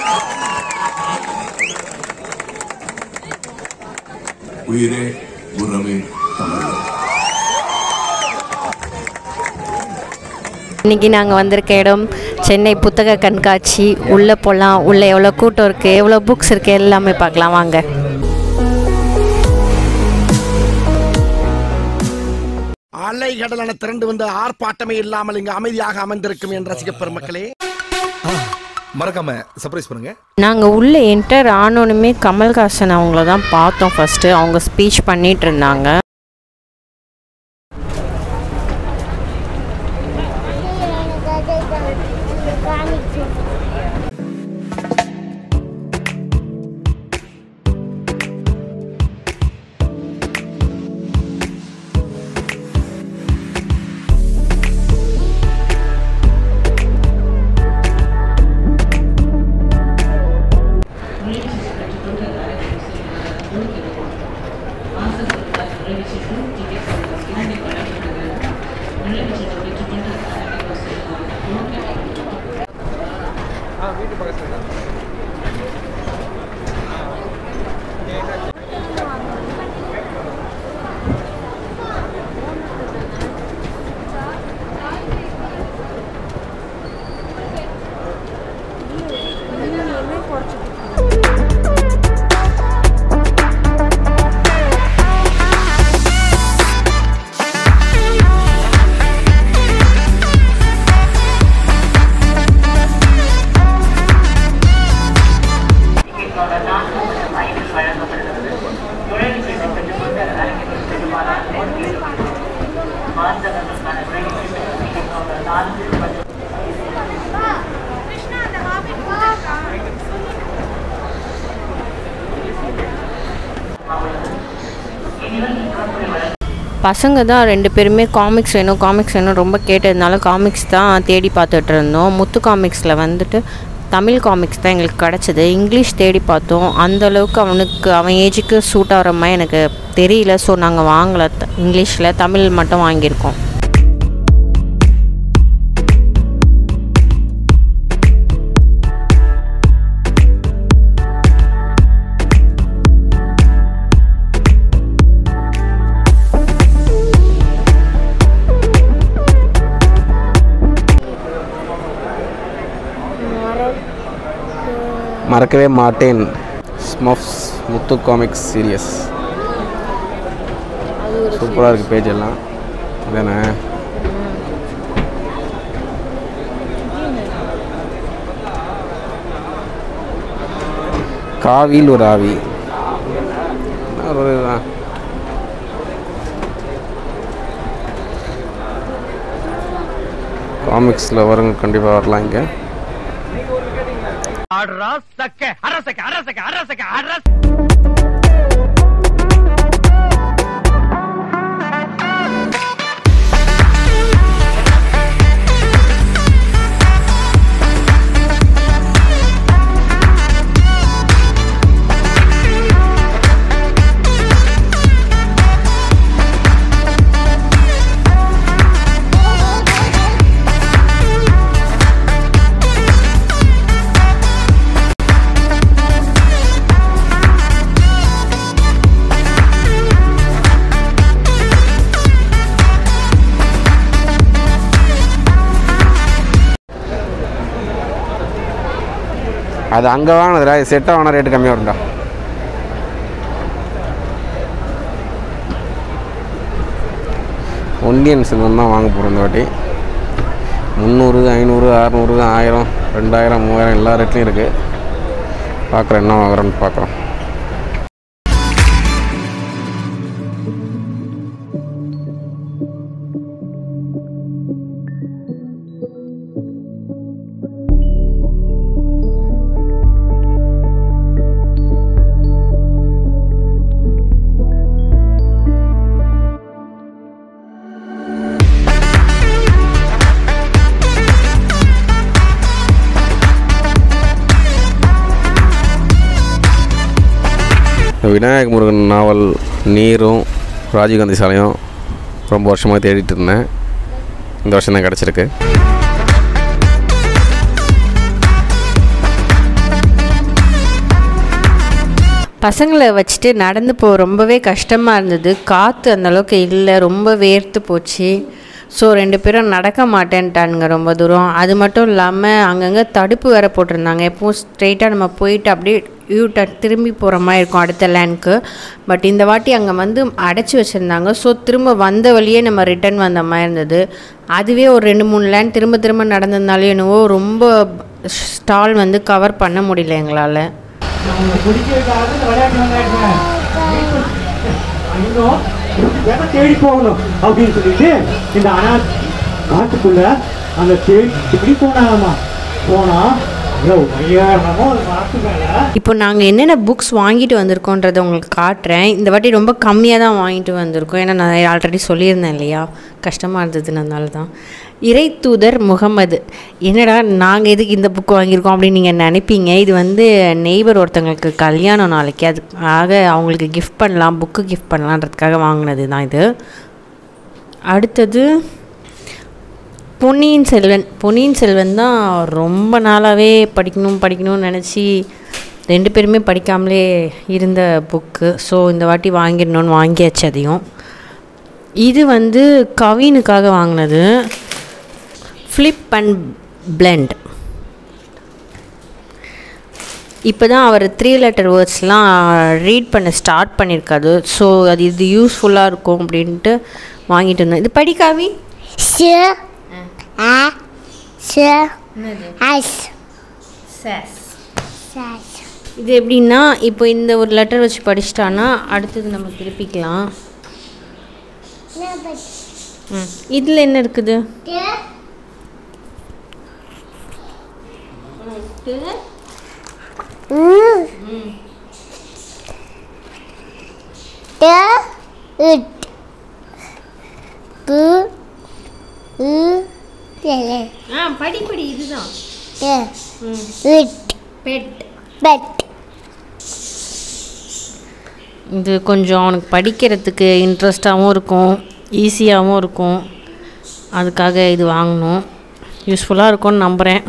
உயிரே உறவே தமிழ் இன்றைக்கி நாங்கள் வந்திருக்க இடம் சென்னை புத்தக கண்காட்சி உள்ளே போகலாம் உள்ளே எவ்வளோ கூட்டம் இருக்குது எவ்வளோ புக்ஸ் இருக்குது எல்லாமே பார்க்கலாம் வாங்க அலை கடலான திரண்டு வந்து ஆர்ப்பாட்டமே இல்லாமல் இங்கு அமைதியாக அமைந்திருக்கும் என் ரசிக பெருமக்களே மறக்காம சர்ப்ரைஸ் பண்ணுங்க நாங்கள் உள்ளே என்டர் ஆனோனுமே கமல்ஹாசன் அவங்கள தான் பார்த்தோம் ஃபஸ்ட்டு அவங்க ஸ்பீச் பண்ணிட்டு இருந்தாங்க பசங்க தான் ரெண்டு பேருமே காமிக்ஸ் வேணும் காமிக்ஸ் வேணும் ரொம்ப கேட்டதுனால காமிக்ஸ் தான் தேடி பார்த்துட்டு இருந்தோம் முத்து காமிக்ஸில் வந்துட்டு தமிழ் காமிக்ஸ் தான் எங்களுக்கு கிடச்சிது இங்கிலீஷ் தேடி பார்த்தோம் அந்த அளவுக்கு அவனுக்கு அவன் ஏஜுக்கு சூட் ஆகிற மாதிரி எனக்கு தெரியல ஸோ நாங்கள் வாங்கலை த- இங்கிலீஷில் தமிழ் மட்டும் வாங்கியிருக்கோம் மறக்கவே மாட்டேன் ஸ்மஃப்ஸ் முத்து காமிக்ஸ் சீரியஸ் சூப்பராக இருக்குது பேஜ் எல்லாம் இதானே காவியில் ஒரு ஆவி ஒரு இதுதான். காமிக்ஸில் வரவங்க கண்டிப்பாக வரலாம் இங்கே அது அங்கே வாங்கினதுடா இது செட்டாக வாங்கினா ரேட்டு கம்மியாக வரும்டா ஒன்லியன் சில்வன் தான் வாங்க போகிறோம் இந்த வாட்டி முந்நூறு ஐநூறு அறநூறு ஆயிரம் ரெண்டாயிரம் மூவாயிரம் எல்லா ரேட்லையும் இருக்குது பார்க்குறேன் என்ன வாங்குறோன்னு பார்க்குறோம் விநாயக முருகன் நாவல் நீரும் ராஜீவ்காந்தி சாலையும் ரொம்ப வருஷமாக தேடிட்டு இருந்தேன் இந்த வருஷம் தான் கிடச்சிருக்கு பசங்களை வச்சுட்டு நடந்து போ ரொம்பவே கஷ்டமாக இருந்தது காற்று அந்தளவுக்கு இல்லை ரொம்ப வேர்த்து போச்சு ஸோ ரெண்டு பேரும் நடக்க மாட்டேன்ட்டானுங்க ரொம்ப தூரம் அது மட்டும் இல்லாமல் அங்கங்கே தடுப்பு வேற போட்டிருந்தாங்க எப்பவும் ஸ்ட்ரெயிட்டாக நம்ம போயிட்டு அப்படியே யூ டர்ன் திரும்பி போகிற மாதிரி இருக்கும் அடுத்த லேண்ட்க்கு பட் இந்த வாட்டி அங்கே வந்து அடைச்சி வச்சுருந்தாங்க ஸோ திரும்ப வந்த வழியே நம்ம ரிட்டர்ன் வந்த மாதிரி இருந்தது அதுவே ஒரு ரெண்டு மூணு லேண்ட் திரும்ப திரும்ப நடந்ததுனாலே என்னவோ ரொம்ப ஸ்டால் வந்து கவர் பண்ண முடியல எங்களால் அவங்க குடிக்கிறதுக்காக இந்த விளையாட்டு விளையாடுறேன் இன்னும் எதை தேடி போகணும் அப்படின்னு சொல்லிட்டு இந்த அனா காட்டுக்குள்ள அந்த தேடி இப்படி போனாங்கம்மா போனா இவ்வளோ ஐயாயிரமோ ஒரு மரத்து மேல இப்போ நாங்கள் என்னென்ன புக்ஸ் வாங்கிட்டு வந்திருக்கோன்றதை உங்களுக்கு காட்டுறேன் இந்த வாட்டி ரொம்ப கம்மியாக தான் வாங்கிட்டு வந்திருக்கோம் ஏன்னா நான் ஆல்ரெடி சொல்லியிருந்தேன் இல்லையா கஷ்டமாக இருந்ததுனால தான் இறை தூதர் முகமது என்னடா நாங்கள் எதுக்கு இந்த புக் வாங்கியிருக்கோம் அப்படின்னு நீங்கள் நினைப்பீங்க இது வந்து நெய்பர் ஒருத்தங்களுக்கு கல்யாணம் நாளைக்கு அதுக்காக அவங்களுக்கு கிஃப்ட் பண்ணலாம் புக்கு கிஃப்ட் பண்ணலான்றதுக்காக வாங்கினது தான் இது அடுத்தது பொன்னியின் செல்வன் பொன்னியின் செல்வன் தான் ரொம்ப நாளாகவே படிக்கணும் படிக்கணும்னு நினச்சி ரெண்டு பேருமே படிக்காமலே இருந்த புக்கு ஸோ இந்த வாட்டி வாங்கிடணும்னு வாங்கியாச்சு அதையும் இது வந்து கவினுக்காக வாங்கினது ஃப்ளிப் அண்ட் பிளெண்ட் இப்போ தான் அவர் த்ரீ லெட்டர் வேர்ட்ஸ்லாம் ரீட் பண்ண ஸ்டார்ட் பண்ணியிருக்காரு ஸோ அது இது யூஸ்ஃபுல்லாக இருக்கும் அப்படின்ட்டு வாங்கிட்டு இருந்தோம் இது படி காவி S A S S சேஸ் S இது எப்படின்னா இப்போ இந்த ஒரு லெட்டர் வச்சு படிச்சிட்டான்னா அடுத்தது நம்ம திருப்பிக்கலாம் ம் இதில் என்ன இருக்குது T It G U L ஆ படி படி இதுதான் T It பெட் Bet இது கொஞ்சம் அவனுக்கு படிக்கிறதுக்கு இன்ட்ரெஸ்டாகவும் இருக்கும் ஈஸியாகவும் இருக்கும் அதுக்காக இது வாங்கணும் யூஸ்ஃபுல்லாக இருக்கும்னு நம்புகிறேன்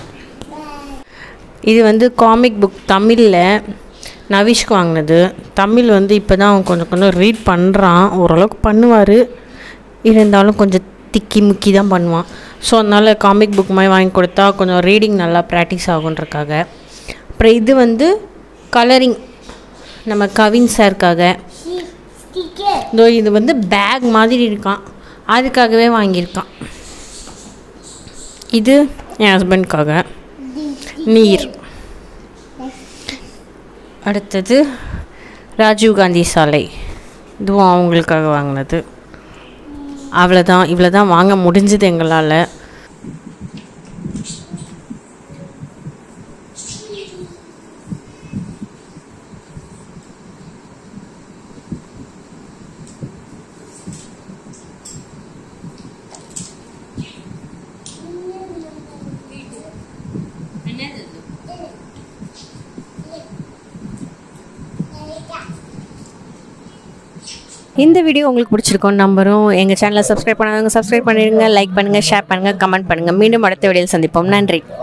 இது வந்து காமிக் புக் தமிழில் நவிஷ்க்கு வாங்கினது தமிழ் வந்து இப்போ தான் அவன் கொஞ்சம் கொஞ்சம் ரீட் பண்ணுறான் ஓரளவுக்கு பண்ணுவார் இருந்தாலும் கொஞ்சம் திக்கி முக்கி தான் பண்ணுவான் ஸோ அதனால் காமிக் புக் மாதிரி வாங்கி கொடுத்தா கொஞ்சம் ரீடிங் நல்லா ப்ராக்டிஸ் ஆகுன்றக்காக அப்புறம் இது வந்து கலரிங் நம்ம கவின் சாருக்காக Sticker இதோ இது வந்து பேக் மாதிரி இருக்கான் அதுக்காகவே வாங்கியிருக்கான் இது என் ஹஸ்பண்ட்காக நீர் அடுத்தது ராஜீவ் காந்தி சாலை இதுவும் அவங்களுக்காக வாங்கினது அவ்வளோதான் இவ்வளோ தான் வாங்க முடிஞ்சது எங்களால் இந்த வீடியோ உங்களுக்கு பிடிச்சிருக்கோம் நம்பரும் எங்கள் சேனலை சப்ஸ்கிரைப் பண்ணாதவங்க சப்ஸ்கிரைப் பண்ணிடுங்க லைக் பண்ணுங்கள் ஷேர் பண்ணுங்கள் கமெண்ட் பண்ணுங்கள் மீண்டும் அடுத்த வீடியோவில் சந்திப்போம் நன்றி